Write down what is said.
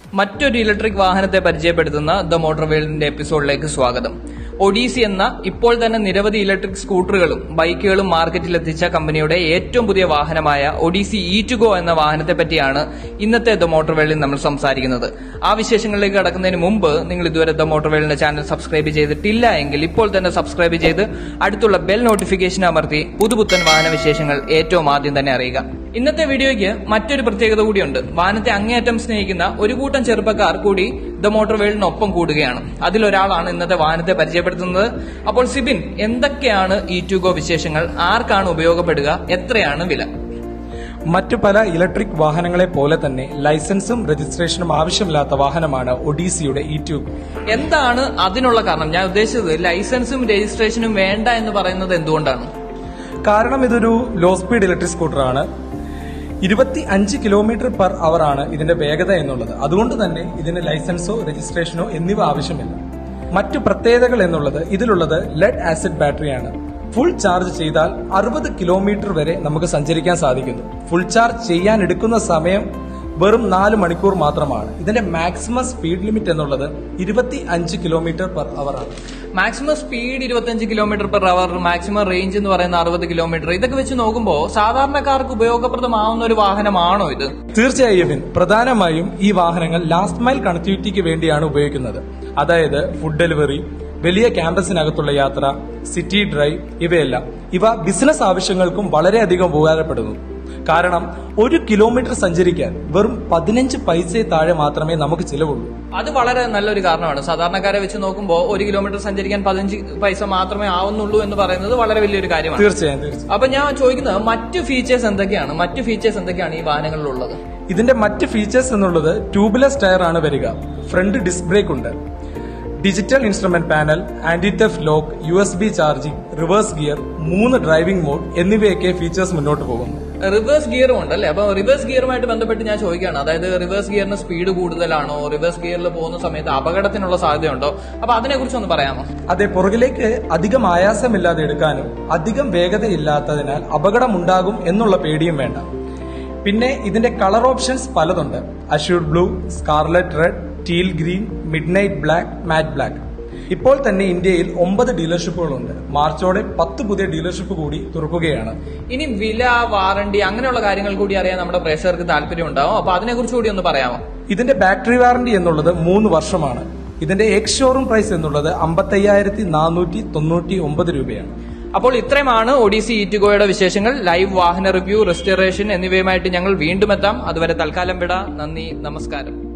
മറ്റൊരു ഇലക്ട്രിക് വാഹനത്തെ പരിചയപ്പെടുത്തുന്ന ദ മോട്ടോർ വേൾഡിന്റെ എപ്പിസോഡിലേക്ക് സ്വാഗതം ഒഡീസി എന്ന ഇപ്പോൾ തന്നെ നിരവധി ഇലക്ട്രിക് സ്കൂട്ടറുകളും ബൈക്കുകളും മാർക്കറ്റിലെത്തിച്ച കമ്പനിയുടെ ഏറ്റവും പുതിയ വാഹനമായ ഒഡീസി ഇ ടു ഗോ എന്ന വാഹനത്തെ പറ്റിയാണ് ഇന്നത്തെ ദ മോട്ടോർ വേൾഡിൽ നമ്മൾ സംസാരിക്കുന്നത് ആ വിശേഷങ്ങളിലേക്ക് കടക്കുന്നതിന് മുമ്പ് നിങ്ങൾ ഇതുവരെ ദ മോട്ടോർ വേൾഡിന്റെ ചാനൽ സബ്സ്ക്രൈബ് ചെയ്തിട്ടില്ല എങ്കിൽ ഇപ്പോൾ തന്നെ സബ്സ്ക്രൈബ് ചെയ്ത് അടുത്തുള്ള ബെൽ നോട്ടിഫിക്കേഷൻ അമർത്തി പുതുപുത്തൻ വാഹന വിശേഷങ്ങൾ ഏറ്റവും ആദ്യം തന്നെ അറിയുക ഇന്നത്തെ വീഡിയോയ്ക്ക് മറ്റൊരു പ്രത്യേകത കൂടിയുണ്ട് വാഹനത്തെ അങ്ങേയറ്റം സ്നേഹിക്കുന്ന ഒരു കൂട്ടം ചെറുപ്പക്കാർ കൂടി ദ മോട്ടോർ വേൾഡിനൊപ്പം കൂടുകയാണ് അതിലൊരാളാണ് ഇന്നത്തെ വാഹനത്തെ പരിചയപ്പെടുത്തുന്നത് അപ്പോൾ സിബിൻ എന്തൊക്കെയാണ് ഈ ടു ഗോ വിശേഷങ്ങൾ ആർക്കാണ് ഉപയോഗപ്പെടുക എത്രയാണ് വില മറ്റു പല ഇലക്ട്രിക് വാഹനങ്ങളെ പോലെ തന്നെ ലൈസൻസും രജിസ്ട്രേഷനും ആവശ്യമില്ലാത്ത വാഹനമാണ് ഒഡീസിയുടെ ഇ ടു എന്താണ് അതിനുള്ള കാരണം ഞാൻ ഉദ്ദേശിച്ചത് ലൈസൻസും രജിസ്ട്രേഷനും വേണ്ട എന്ന് പറയുന്നത് എന്തുകൊണ്ടാണ് കാരണം ഇതൊരു ലോ സ്പീഡ് ഇലക്ട്രിക് സ്കൂട്ടറാണ് ഇരുപത്തി അഞ്ച് കിലോമീറ്റർ പെർ അവർ ആണ് ഇതിന്റെ വേഗത എന്നുള്ളത് അതുകൊണ്ട് തന്നെ ഇതിന് ലൈസൻസോ രജിസ്ട്രേഷനോ എന്നിവ ആവശ്യമില്ല മറ്റു പ്രത്യേകതകൾ എന്നുള്ളത് ഇതിലുള്ളത് ലെഡ് ആസിഡ് ബാറ്ററിയാണ് ഫുൾ ചാർജ് ചെയ്താൽ അറുപത് കിലോമീറ്റർ വരെ നമുക്ക് സഞ്ചരിക്കാൻ സാധിക്കുന്നു ഫുൾ ചാർജ് ചെയ്യാൻ എടുക്കുന്ന സമയം വെറും നാല് മണിക്കൂർ മാത്രമാണ് ഇതിന്റെ മാക്സിമം സ്പീഡ് ലിമിറ്റ് എന്നുള്ളത് ഇരുപത്തി അഞ്ച് കിലോമീറ്റർ പെർ അവർ ആണ് മാക്സിമം സ്പീഡ് ഇരുപത്തഞ്ച് kilometre per hour maximum range എന്ന് പറയുന്ന അറുപത് കിലോമീറ്റർ ഇതൊക്കെ വെച്ച് നോക്കുമ്പോൾ സാധാരണക്കാർക്ക് ഉപയോഗപ്രദമാവുന്ന ഒരു വാഹനമാണോ ഇത് തീർച്ചയായും ഇവൻ പ്രധാനമായും ഈ വാഹനങ്ങൾ ലാസ്റ്റ് മൈൽ കണക്ടിവിറ്റിക്ക് വേണ്ടിയാണ് ഉപയോഗിക്കുന്നത് അതായത് ഫുഡ് ഡെലിവറി വലിയ ക്യാമ്പസിനകത്തുള്ള യാത്ര സിറ്റി ഡ്രൈവ് ഇവയെല്ലാം ഇവ ബിസിനസ് ആവശ്യങ്ങൾക്കും വളരെയധികം ഉപകാരപ്പെടുന്നു കാരണം ഒരു കിലോമീറ്റർ സഞ്ചരിക്കാൻ വെറും പതിനഞ്ച് പൈസയെ താഴെ മാത്രമേ നമുക്ക് ചിലവുള്ളൂ അത് വളരെ നല്ലൊരു കാരണമാണ് സാധാരണക്കാരെ വെച്ച് നോക്കുമ്പോൾ ഒരു കിലോമീറ്റർ സഞ്ചരിക്കാൻ പതിനഞ്ച് പൈസ മാത്രമേ ആവുന്നുള്ളൂ എന്ന് പറയുന്നത് വളരെ വലിയൊരു കാര്യമാണ് തീർച്ചയായും തീർച്ചയായും അപ്പൊ ഞാൻ ചോദിക്കുന്നത് മറ്റു ഫീച്ചേഴ്സ് എന്തൊക്കെയാണ് മറ്റു ഫീച്ചേഴ്സ് എന്തൊക്കെയാണ് ഈ വാഹനങ്ങളിലുള്ളത് ഇതിന്റെ മറ്റ് ഫീച്ചേഴ്സ് എന്നുള്ളത് ട്യൂബ്ലെസ് ടയർ ആണ് വരിക ഫ്രണ്ട് ഡിസ്ക് ബ്രേക്ക് ഉണ്ട് digital instrument panel anti theft lock U S B charging reverse gear മൂന്ന് ഡ്രൈവിംഗ് മോഡ് എന്നിവയൊക്കെ ഫീച്ചേഴ്സ് മുന്നോട്ട് പോകുന്നു റിവേഴ്സ് ഗിയറും ഉണ്ട് അല്ലേ അപ്പൊ റിവേഴ്സ് ഗിയറുമായിട്ട് ബന്ധപ്പെട്ട് ഞാൻ ചോദിക്കുകയാണ് അതായത് റിവേഴ്സ് ഗിയറിന് സ്പീഡ് കൂടുതലാണോ റിവേഴ്സ് ഗിയറിൽ പോകുന്ന സമയത്ത് അപകടത്തിനുള്ള സാധ്യതയുണ്ടോ അപ്പൊ അതിനെ കുറിച്ച് ഒന്ന് പറയാമോ അതെ പുറകിലേക്ക് അധികം ആയാസമില്ലാതെ എടുക്കാനും അധികം വേഗതയില്ലാത്തതിനാൽ അപകടമുണ്ടാകും എന്നുള്ള പേടിയും വേണ്ട പിന്നെ ഇതിന്റെ കളർ ഓപ്ഷൻസ് പലതുണ്ട് azure blue scarlet red teal green midnight black matte black ഇപ്പോൾ തന്നെ ഇന്ത്യയിൽ ഒമ്പത് ഡീലർഷിപ്പുകളുണ്ട് മാർച്ചോടെ പത്ത് പുതിയ ഡീലർഷിപ്പ് കൂടി തുറക്കുകയാണ് ഇനി വില വാറണ്ടി അങ്ങനെയുള്ള കാര്യങ്ങൾ കൂടി അറിയാൻ നമ്മുടെ പ്രേക്ഷകർക്ക് താല്പര്യം ഉണ്ടാവും അപ്പൊ അതിനെ കുറിച്ച് കൂടി ഒന്ന് പറയാമോ ഇതിന്റെ ബാറ്ററി വാറണ്ടി എന്നുള്ളത് മൂന്ന് വർഷമാണ് ഇതിന്റെ എക്സ് ഷോറൂം പ്രൈസ് എന്നുള്ളത് അമ്പത്തയ്യായിരത്തി നാനൂറ്റി തൊണ്ണൂറ്റി ഒമ്പത് രൂപയാണ് അപ്പോൾ ഇത്രയുമാണ് ഒഡീസി ഈറ്റുഗോയുടെ വിശേഷങ്ങൾ ലൈവ് വാഹന റിവ്യൂ റെസ്റ്റോറേഷൻ എന്നിവയുമായിട്ട് ഞങ്ങൾ വീണ്ടും എത്താം അതുവരെ തൽക്കാലം വിട നന്ദി നമസ്കാരം